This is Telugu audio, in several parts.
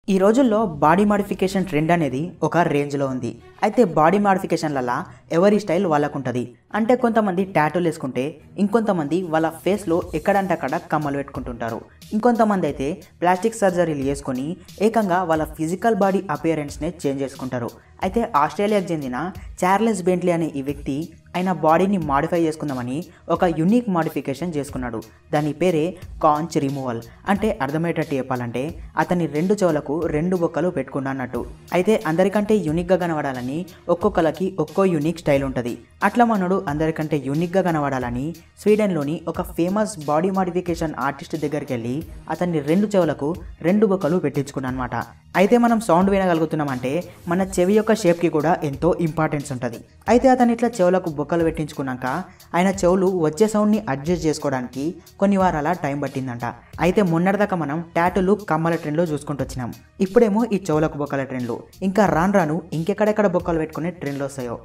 ఈ రోజుల్లో బాడీ మాడిఫికేషన్ ట్రెండ్ అనేది ఒక రేంజ్లో ఉంది అయితే బాడీ మాడిఫికేషన్లలో ఎవరి స్టైల్ వాళ్ళకు ఉంటుంది అంటే కొంతమంది టాటూలు వేసుకుంటే ఇంకొంతమంది వాళ్ళ ఫేస్లో ఎక్కడంటే అక్కడ కమ్మలు పెట్టుకుంటుంటారు ఇంకొంతమంది అయితే ప్లాస్టిక్ సర్జరీలు చేసుకొని ఏకంగా వాళ్ళ ఫిజికల్ బాడీ అపియరెన్స్నే చేంజ్ చేసుకుంటారు అయితే ఆస్ట్రేలియాకు చెందిన చార్లెస్ బెంట్లీ అనే ఈ వ్యక్తి ఆయన బాడీని మాడిఫై చేసుకుందామని ఒక యునిక్ మాడిఫికేషన్ చేసుకున్నాడు దాని పేరే కాంచ్ రిమూవల్ అంటే అర్థమయ్యేటట్టు చెప్పాలంటే అతని రెండు చెవులకు రెండు బొక్కలు పెట్టుకున్నా అన్నట్టు అయితే అందరికంటే యూనిక్గా కనబడాలని ఒక్కొక్కరికి ఒక్కో యూనిక్ స్టైల్ ఉంటుంది అట్లా మనడు అందరికంటే యూనిక్గా కనబడాలని స్వీడన్లోని ఒక ఫేమస్ బాడీ మాడిఫికేషన్ ఆర్టిస్ట్ దగ్గరికి వెళ్ళి అతన్ని రెండు చెవులకు రెండు బొక్కలు పెట్టించుకున్నాను అనమాట అయితే మనం సౌండ్ వినగలుగుతున్నామంటే మన చెవి యొక్క షేప్కి కూడా ఎంతో ఇంపార్టెన్స్ ఉంటుంది అయితే అతను ఇట్లా చెవులకు బొక్కలు పెట్టించుకున్నాక ఆయన చెవులు వచ్చే సౌండ్ని అడ్జస్ట్ చేసుకోవడానికి కొన్ని వారాల టైం పట్టిందంట అయితే మొన్నటిదాకా మనం టాటూలు కమ్మల ట్రెండ్లో చూసుకుంటూ వచ్చినాం ఇప్పుడేమో ఈ చెవులకు బొక్కల ట్రెండ్లు ఇంకా రాను రాను ఇంకెక్కడెక్కడ బొక్కలు పెట్టుకునే ట్రెండ్లు వస్తాయో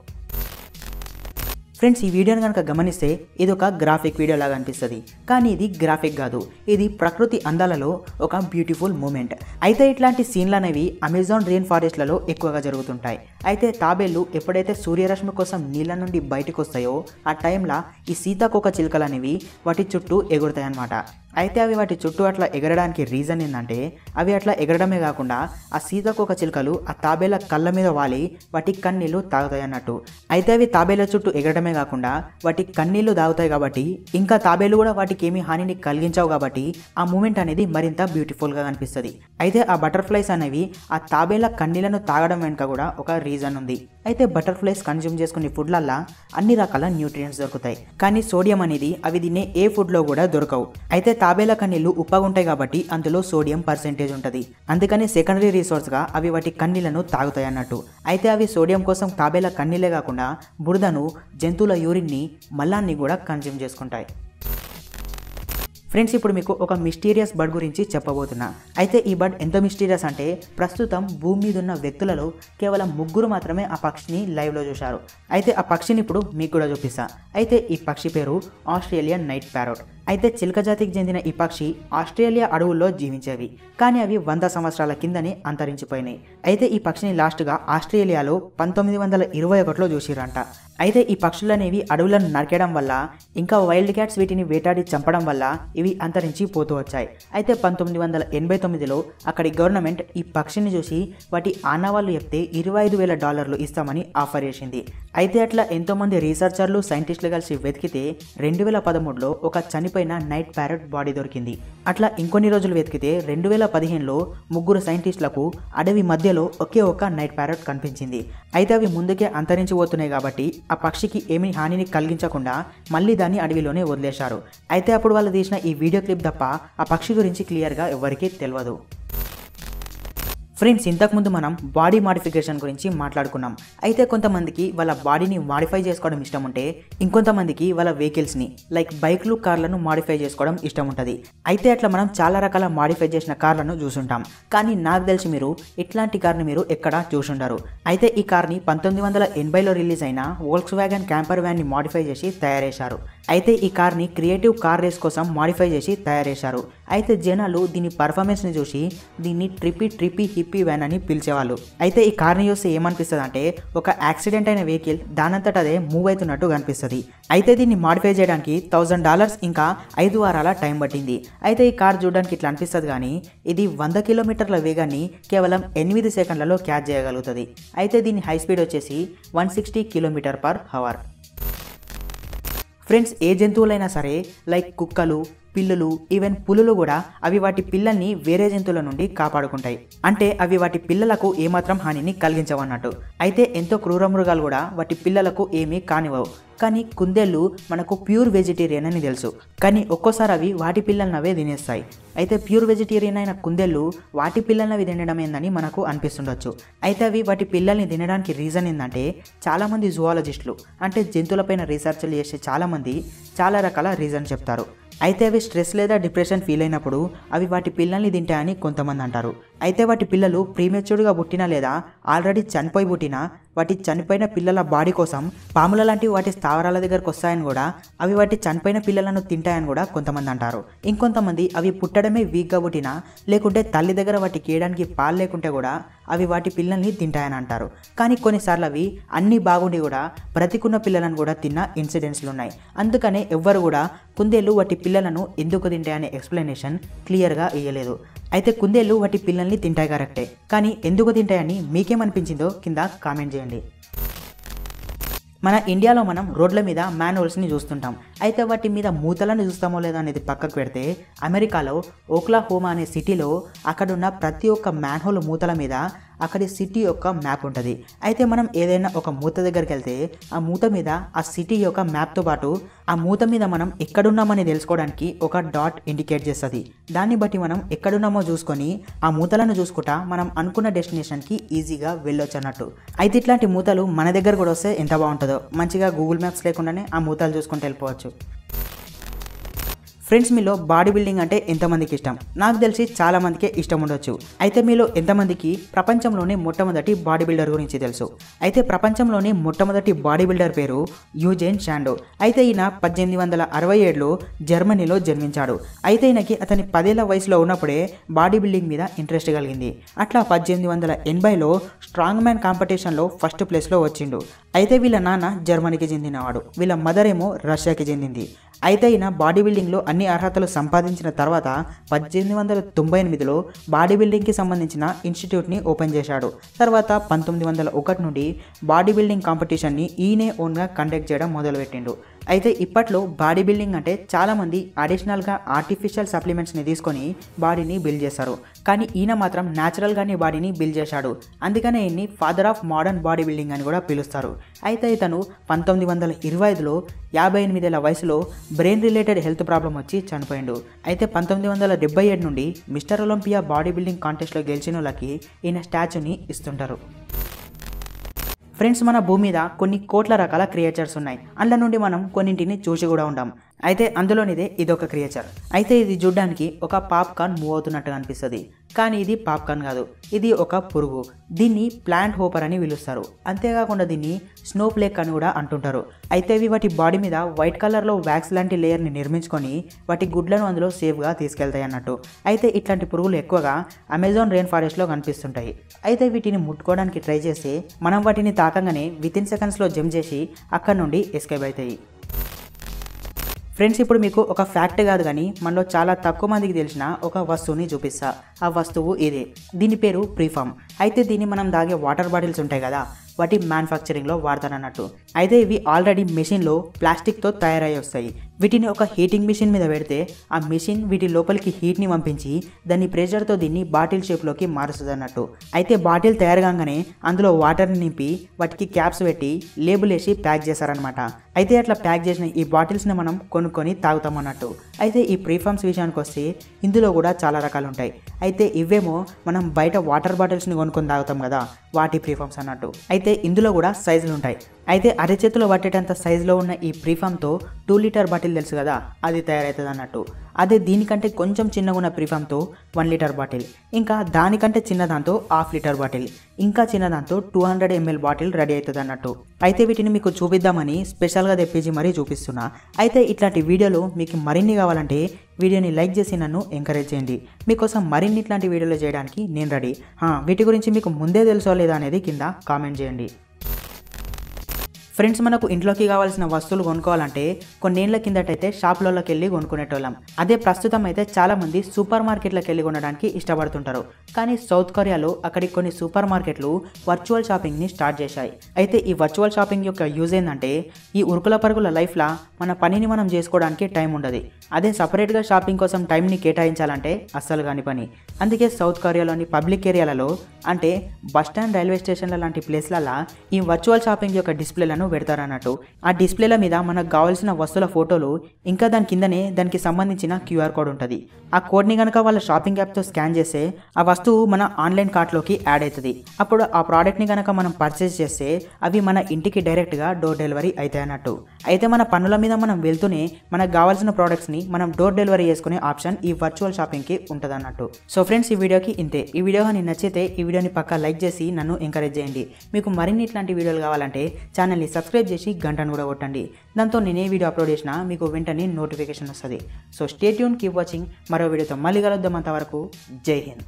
ఫ్రెండ్స్ ఈ వీడియోని కనుక గమనిస్తే ఇది ఒక గ్రాఫిక్ వీడియో లాగా అనిపిస్తుంది కానీ ఇది గ్రాఫిక్ కాదు ఇది ప్రకృతి అందాలలో ఒక బ్యూటిఫుల్ మూమెంట్ అయితే ఇట్లాంటి సీన్లు అనేవి అమెజాన్ రెయిన్ ఫారెస్ట్లలో ఎక్కువగా జరుగుతుంటాయి అయితే తాబేళ్లు ఎప్పుడైతే సూర్యరశ్మి కోసం నీళ్ళ నుండి బయటకు వస్తాయో ఆ టైంలో ఈ సీతాకోక చిలుకలు అనేవి వాటి చుట్టూ ఎగురుతాయి అన్నమాట అయితే అవి వాటి చుట్టూ అట్లా ఎగరడానికి రీజన్ ఏంటంటే అవి అట్లా ఎగరడమే కాకుండా ఆ సీతాకోక చిలుకలు ఆ తాబేల కళ్ళ మీద వాలి వాటి కన్నీళ్లు తాగుతాయి అన్నట్టు అయితే అవి తాబేల చుట్టూ ఎగరడమే కాకుండా వాటి కన్నీళ్లు తాగుతాయి కాబట్టి ఇంకా తాబేలు కూడా వాటికి ఏమీ హానిని కలిగించవు కాబట్టి ఆ మూమెంట్ అనేది మరింత బ్యూటిఫుల్గా కనిపిస్తుంది అయితే ఆ బటర్ఫ్లైస్ అనేవి ఆ తాబేల కన్నీళ్లను తాగడం వెనుక కూడా ఒక రీజన్ ఉంది అయితే బటర్ఫ్లైస్ కన్జ్యూమ్ చేసుకునే ఫుడ్లల్లా అన్ని రకాల న్యూట్రియంట్స్ దొరుకుతాయి కానీ సోడియం అనేది అవి తినే ఏ ఫుడ్లో కూడా దొరకవు అయితే తాబేల కన్నీళ్లు ఉప్పగా ఉంటాయి కాబట్టి అందులో సోడియం పర్సెంటేజ్ ఉంటుంది అందుకని సెకండరీ రిసోర్స్గా అవి వాటి కన్నీళ్లను తాగుతాయి అన్నట్టు అయితే అవి సోడియం కోసం తాబేల కన్నీళ్ళే కాకుండా బురదను జంతువుల యూరిన్ని మల్లాన్ని కూడా కన్జ్యూమ్ చేసుకుంటాయి ఫ్రెండ్స్ ఇప్పుడు మీకు ఒక మిస్టీరియస్ బర్డ్ గురించి చెప్పబోతున్నా అయితే ఈ బర్డ్ ఎంత మిస్టీరియస్ అంటే ప్రస్తుతం భూమి మీద ఉన్న వ్యక్తులలో కేవలం ముగ్గురు మాత్రమే ఆ పక్షిని లైవ్లో చూశారు అయితే ఆ పక్షిని ఇప్పుడు మీకు కూడా చూపిస్తా అయితే ఈ పక్షి పేరు ఆస్ట్రేలియన్ నైట్ ప్యారోట్ అయితే చిలుక జాతికి చెందిన ఈ పక్షి ఆస్ట్రేలియా అడవుల్లో జీవించేవి కానీ అవి వంద సంవత్సరాల కిందనే అంతరించిపోయినాయి అయితే ఈ పక్షిని లాస్ట్గా ఆస్ట్రేలియాలో పంతొమ్మిది వందల ఇరవై ఒకటిలో చూసిరంట అయితే ఈ పక్షులు అనేవి అడవులను నరికేయడం వల్ల ఇంకా వైల్డ్ క్యాట్స్ వీటిని వేటాడి చంపడం వల్ల ఇవి అంతరించి పోతూ వచ్చాయి అయితే పంతొమ్మిది వందల ఎనభై తొమ్మిదిలో అక్కడి గవర్నమెంట్ ఈ పక్షిని చూసి వాటి ఆనవాళ్ళు చెప్తే ఇరవై ఐదు వేల డాలర్లు ఇస్తామని ఆఫర్ చేసింది అయితే అట్లా ఎంతోమంది రీసెర్చర్లు సైంటిస్టులు కలిసి వెతికితే రెండు వేల పదమూడులో ఒక చనిపోయిన నైట్ ప్యారెట్ బాడీ దొరికింది అట్లా ఇంకొన్ని రోజులు వెతికితే రెండు వేల పదిహేనులో ముగ్గురు సైంటిస్టులకు అడవి మధ్యలో ఒకే ఒక నైట్ ప్యారెట్ కనిపించింది అయితే అవి ముందుకే అంతరించిపోతున్నాయి కాబట్టి ఆ పక్షికి ఏమీ హానిని కలిగించకుండా మళ్ళీ దాన్ని అడవిలోనే వదిలేశారు అయితే అప్పుడు వాళ్ళు తీసిన ఈ వీడియో క్లిప్ తప్ప ఆ పక్షి గురించి క్లియర్గా ఎవరికీ తెలియదు ఫ్రెండ్స్ ఇంతకుముందు మనం బాడీ మాడిఫికేషన్ గురించి మాట్లాడుకున్నాం అయితే కొంతమందికి వాళ్ళ బాడీని మాడిఫై చేసుకోవడం ఇష్టం ఉంటే ఇంకొంతమందికి వాళ్ళ వెహికల్స్ని లైక్ బైక్లు కార్లను మాడిఫై చేసుకోవడం ఇష్టం ఉంటుంది అయితే అట్లా మనం చాలా రకాల మాడిఫై చేసిన కార్లను చూసుంటాం కానీ నాకు తెలిసి మీరు ఇట్లాంటి కార్ని మీరు ఎక్కడా చూసుండరు అయితే ఈ కార్ని పంతొమ్మిది వందల ఎనభైలో రిలీజ్ అయిన వోల్క్స్ వ్యాగన్ క్యాంపర్ వ్యాన్ని మాడిఫై చేసి తయారు చేశారు అయితే ఈ కార్ని క్రియేటివ్ కార్ రేస్ కోసం మాడిఫై చేసి తయారు చేశారు అయితే జనాలు దీని పర్ఫార్మెన్స్ని చూసి దీన్ని ట్రిపీ ట్రిపీ హిప్పీ వ్యాన్ అని పిలిచేవాళ్ళు అయితే ఈ కార్ని చూస్తే ఏమనిపిస్తుంది అంటే ఒక యాక్సిడెంట్ అయిన వెహికల్ దానంతట అదే మూవ్ అవుతున్నట్టు కనిపిస్తుంది అయితే దీన్ని మాడిఫై చేయడానికి థౌజండ్ డాలర్స్ ఇంకా ఐదు వారాల టైం పట్టింది అయితే ఈ కార్ చూడడానికి ఇట్లా అనిపిస్తుంది కానీ ఇది వంద కిలోమీటర్ల వేగాన్ని కేవలం ఎనిమిది సెకండ్లలో క్యాచ్ చేయగలుగుతుంది అయితే దీని హై స్పీడ్ వచ్చేసి one sixty kilometer per hour friends ఏ జంతువులైనా సరే లైక్ కుక్కలు పిల్లులు ఈవెన్ పులులు కూడా అవి వాటి పిల్లల్ని వేరే జంతువుల నుండి కాపాడుకుంటాయి అంటే అవి వాటి పిల్లలకు ఏమాత్రం హానిని కలిగించవన్నట్టు అయితే ఎంతో క్రూర మృగాలు కూడా వాటి పిల్లలకు ఏమీ కానివ్వవు కానీ కుందేళ్ళు మనకు ప్యూర్ వెజిటేరియన్ అని తెలుసు కానీ ఒక్కోసారి అవి వాటి పిల్లల్ని అవే తినేస్తాయి అయితే ప్యూర్ వెజిటేరియన్ అయిన కుందేళ్ళు వాటి పిల్లల్ని అవి తినడం ఏందని మనకు అనిపిస్తుండొచ్చు అయితే అవి వాటి పిల్లల్ని తినడానికి రీజన్ ఏంటంటే చాలామంది జువాలజిస్టులు అంటే జంతువులపైన రీసెర్చ్లు చేసే చాలామంది చాలా రకాల రీజన్ చెప్తారు అయితే అవి స్ట్రెస్ లేదా డిప్రెషన్ ఫీల్ అయినప్పుడు అవి వాటి పిల్లల్ని తింటాయని కొంతమంది అంటారు అయితే వాటి పిల్లలు ప్రీమెచ్యూర్డ్గా పుట్టినా లేదా ఆల్రెడీ చనిపోయి పుట్టినా వాటి చనిపోయిన పిల్లల బాడీ కోసం పాముల లాంటి వాటి స్థావరాల దగ్గరకు వస్తాయని కూడా అవి వాటి చనిపోయిన పిల్లలను తింటాయని కూడా కొంతమంది అంటారు ఇంకొంతమంది అవి పుట్టడమే వీక్గా పుట్టినా లేకుంటే తల్లి దగ్గర వాటి కేయడానికి పాలు లేకుంటే కూడా అవి వాటి పిల్లల్ని తింటాయని అంటారు కానీ కొన్నిసార్లు అవి అన్నీ బాగుండి కూడా బ్రతికున్న పిల్లలను కూడా తిన్న ఇన్సిడెంట్స్లు ఉన్నాయి అందుకనే ఎవ్వరు కూడా కుందేళ్ళు వాటి పిల్లలను ఎందుకు తింటాయనే ఎక్స్ప్లెనేషన్ క్లియర్గా ఇవ్వలేదు అయితే కుందేళ్ళు వాటి పిల్లల్ని తింటాయి కరెక్టే కానీ ఎందుకు తింటాయని మీకేమనిపించిందో కింద కామెంట్ చేయండి మన ఇండియాలో మనం రోడ్ల మీద మాన్యువల్స్ని చూస్తుంటాం అయితే వాటి మీద మూతలను చూస్తామో లేదో అనేది పక్కకు పెడితే అమెరికాలో ఓక్లా హోమా అనే సిటీలో అక్కడున్న ప్రతి ఒక్క మ్యాన్హోల్ మూతల మీద అక్కడి సిటీ యొక్క మ్యాప్ ఉంటుంది అయితే మనం ఏదైనా ఒక మూత దగ్గరికి వెళ్తే ఆ మూత మీద ఆ సిటీ యొక్క మ్యాప్తో పాటు ఆ మూత మీద మనం ఎక్కడున్నామని తెలుసుకోవడానికి ఒక డాట్ ఇండికేట్ చేస్తుంది దాన్ని బట్టి మనం ఎక్కడున్నామో చూసుకొని ఆ మూతలను చూసుకుంటా మనం అనుకున్న డెస్టినేషన్కి ఈజీగా వెళ్ళొచ్చు అన్నట్టు అయితే ఇట్లాంటి మూతలు మన దగ్గర కూడా వస్తే ఎంత బాగుంటుందో మంచిగా గూగుల్ మ్యాప్స్ లేకుండానే ఆ మూతలు చూసుకుంటూ వెళ్ళిపోవచ్చు ఫ్రెండ్స్ మీలో బాడీ బిల్డింగ్ అంటే ఎంతమందికి ఇష్టం నాకు తెలిసి చాలా మందికే ఇష్టం ఉండొచ్చు అయితే మీలో ఎంతమందికి ప్రపంచంలోనే మొట్టమొదటి బాడీ బిల్డర్ గురించి తెలుసు అయితే ప్రపంచంలోనే మొట్టమొదటి బాడీ బిల్డర్ పేరు యూజేన్ షాండో అయితే ఈయన పద్దెనిమిది వందల అరవై ఏడులో జర్మనీలో జన్మించాడు అయితే ఈయనకి అతని పదేళ్ల వయసులో ఉన్నప్పుడే బాడీ బిల్డింగ్ మీద ఇంట్రెస్ట్ కలిగింది అట్లా పద్దెనిమిది వందల ఎనభైలో స్ట్రాంగ్ మ్యాన్ కాంపిటీషన్లో ఫస్ట్ ప్లేస్లో వచ్చిండు అయితే వీళ్ళ నాన్న జర్మనీకి చెందినవాడు వీళ్ళ మదర్ ఏమో రష్యాకి చెందింది అయితే ఈయన బాడీ బిల్డింగ్లో అన్ని అర్హతలు సంపాదించిన తర్వాత పద్దెనిమిది వందల తొంభై ఎనిమిదిలో బాడీ బిల్డింగ్కి సంబంధించిన ఇన్స్టిట్యూట్ని ఓపెన్ చేశాడు తర్వాత పంతొమ్మిది వందల ఒకటి నుండి బాడీ బిల్డింగ్ కాంపిటీషన్ని ఈయనే ఓన్గా కండక్ట్ చేయడం మొదలుపెట్టిండు అయితే ఇప్పట్లో బాడీ బిల్డింగ్ అంటే చాలామంది అడిషనల్గా ఆర్టిఫిషియల్ సప్లిమెంట్స్ని తీసుకొని బాడీని బిల్డ్ చేస్తారు కానీ ఈయన మాత్రం న్యాచురల్గానే బాడీని బిల్డ్ చేశాడు అందుకనే ఈయన్ని father of modern body building అని కూడా పిలుస్తారు అయితే ఇతను పంతొమ్మిది వందల ఇరవై ఐదులో యాభై ఎనిమిదేళ్ల వయసులో బ్రెయిన్ రిలేటెడ్ హెల్త్ ప్రాబ్లం వచ్చి చనిపోయిండు అయితే పంతొమ్మిది వందల డెబ్బై ఏడు నుండి మిస్టర్ ఒలింపియా బాడీ బిల్డింగ్ కాంటెస్ట్లో గెలిచిన వాళ్ళకి ఈయన స్టాచ్యూని ఇస్తుంటారు ఫ్రెండ్స్ మన భూమి మీద కొన్ని కోట్ల రకాల క్రియేచర్స్ ఉన్నాయి అందులో నుండి మనం కొన్నింటిని చూసి కూడా ఉంటాం అయితే అందులోనిదే ఇదొక క్రియేచర్ అయితే ఇది చూడడానికి ఒక పాప్కార్న్ మూవ్ అవుతున్నట్టుగా అనిపిస్తుంది కానీ ఇది పాప్కార్న్ కాదు ఇది ఒక పురుగు దీన్ని ప్లాంట్ హోపర్ అని పిలుస్తారు అంతేకాకుండా దీన్ని స్నో ప్లేక్ అని కూడా అంటుంటారు అయితే ఇవి వాటి బాడీ మీద వైట్ కలర్లో వ్యాక్స్ లాంటి లేయర్ని నిర్మించుకొని వాటి గుడ్లను అందులో సేఫ్గా తీసుకెళ్తాయి అన్నట్టు అయితే ఇట్లాంటి పురుగులు ఎక్కువగా అమెజాన్ రెయిన్ ఫారెస్ట్లో కనిపిస్తుంటాయి అయితే వీటిని ముట్టుకోవడానికి ట్రై చేస్తే మనం వాటిని తాకంగానే విత్ ఇన్ సెకండ్స్లో జంప్ చేసి అక్కడ నుండి ఎస్కేప్ అవుతాయి ఫ్రెండ్స్ ఇప్పుడు మీకు ఒక ఫ్యాక్ట్ కాదు కానీ మనలో చాలా తక్కువ మందికి తెలిసిన ఒక వస్తువుని చూపిస్తా ఆ వస్తువు ఇదే దీని పేరు ప్రీఫామ్ అయితే దీన్ని మనం దాగే వాటర్ బాటిల్స్ ఉంటాయి కదా వాటి మ్యానుఫ్యాక్చరింగ్లో వాడతారన్నట్టు అయితే ఇవి ఆల్రెడీ మెషిన్లో ప్లాస్టిక్తో తయారై వస్తాయి వీటిని ఒక హీటింగ్ మిషన్ మీద పెడితే ఆ మిషన్ వీటి లోపలికి హీట్ని పంపించి దాన్ని ప్రెషర్తో దీన్ని బాటిల్ షేప్లోకి మారుస్తుంది అన్నట్టు అయితే బాటిల్ తయారు కాగానే అందులో వాటర్ని నింపి వాటికి క్యాప్స్ పెట్టి లేబుల్ వేసి ప్యాక్ చేశారనమాట అయితే అట్లా ప్యాక్ చేసిన ఈ బాటిల్స్ని మనం కొనుక్కొని తాగుతాం అన్నట్టు అయితే ఈ ప్రీఫామ్స్ విషయానికి వస్తే ఇందులో కూడా చాలా రకాలు ఉంటాయి అయితే ఇవేమో మనం బయట వాటర్ బాటిల్స్ని కొనుక్కొని తాగుతాం కదా వాటి ప్రీఫామ్స్ అన్నట్టు అయితే ఇందులో కూడా సైజులు ఉంటాయి అయితే అరచేతిలో పట్టేటంత సైజులో ఉన్న ఈ ప్రీఫామ్తో టూ లీటర్ బాటిల్ తెలుసు కదా అది తయారవుతుంది అన్నట్టు అదే దీనికంటే కొంచెం చిన్నగా ఉన్న ప్రీఫామ్తో వన్ లీటర్ బాటిల్ ఇంకా దానికంటే చిన్న దాంతో హాఫ్ లీటర్ బాటిల్ ఇంకా చిన్న దాంతో two hundred ML bottle ready అవుతుంది అన్నట్టు అయితే వీటిని మీకు చూపిద్దామని స్పెషల్గా తెప్పించి మరీ చూపిస్తున్నా అయితే ఇట్లాంటి వీడియోలు మీకు మరిన్ని కావాలంటే వీడియోని లైక్ చేసి నన్ను ఎంకరేజ్ చేయండి మీకోసం మరిన్ని ఇట్లాంటి వీడియోలు చేయడానికి నేను రెడీ హా, వీటి గురించి మీకు ముందే తెలుసో లేదా అనేది కింద కామెంట్ చేయండి ఫ్రెండ్స్ మనకు ఇంట్లోకి కావాల్సిన వస్తువులు కొనుక్కోవాలంటే కొన్నేళ్ల కిందటైతే షాపులలోకి వెళ్ళి కొనుక్కునేటోళ్ళం అదే ప్రస్తుతం అయితే చాలా మంది సూపర్ మార్కెట్లకు వెళ్ళి కొనడానికి ఇష్టపడుతుంటారు కానీ సౌత్ కొరియాలో అక్కడి కొన్ని సూపర్ మార్కెట్లు వర్చువల్ షాపింగ్ని స్టార్ట్ చేశాయి అయితే ఈ వర్చువల్ షాపింగ్ యొక్క యూజ్ ఏంటంటే ఈ ఉరుకుల పరుగుల లైఫ్లో మన పనిని మనం చేసుకోవడానికి టైం ఉండదు అదే సపరేట్గా షాపింగ్ కోసం టైంని కేటాయించాలంటే అస్సలు కాని పని అందుకే సౌత్ కొరియాలోని పబ్లిక్ ఏరియాలలో అంటే బస్ స్టాండ్ రైల్వే స్టేషన్ల లాంటి ప్లేస్లలో ఈ వర్చువల్ షాపింగ్ యొక్క డిస్ప్లేలను పెడతారన్నట్టు ఆ డిస్ప్లేల మీద మనకు కావాల్సిన వస్తువుల ఫోటోలు ఇంకా దాని కిందనే దానికి సంబంధించిన క్యూఆర్ కోడ్ ఉంటుంది ఆ కోడ్ని కనుక వాళ్ళ షాపింగ్ యాప్తో స్కాన్ చేస్తే ఆ వస్తువు మన ఆన్లైన్ కార్ట్లోకి యాడ్ అవుతుంది అప్పుడు ఆ ప్రోడక్ట్ని కనుక మనం పర్చేస్ చేస్తే అవి మన ఇంటికి డైరెక్ట్గా డోర్ డెలివరీ అవుతాయి అన్నట్టు అయితే మన పనుల మీద మనం వెళ్తూనే మనకు కావాల్సిన ప్రోడక్ట్స్ని మనం డోర్ డెలివరీ చేసుకునే ఆప్షన్ ఈ వర్చువల్ షాపింగ్కి ఉంటుంది అన్నట్టు సో ఫ్రెండ్స్ ఈ వీడియోకి ఇంతే ఈ వీడియో కానీ నచ్చితే ఈ వీడియో వీడియోని పక్కా లైక్ చేసి నన్ను ఎంకరేజ్ చేయండి మీకు మరిన్ని ఇట్లాంటి వీడియోలు కావాలంటే ఛానల్ని సబ్స్క్రైబ్ చేసి గంటను కూడా కొట్టండి దాంతో నేను ఏ వీడియో అప్లోడ్ చేసినా మీకు వెంటనే నోటిఫికేషన్ వస్తుంది so stay tune keep watching మరో వీడియోతో మళ్ళీ కలుద్దాం అంతవరకు జై హింద్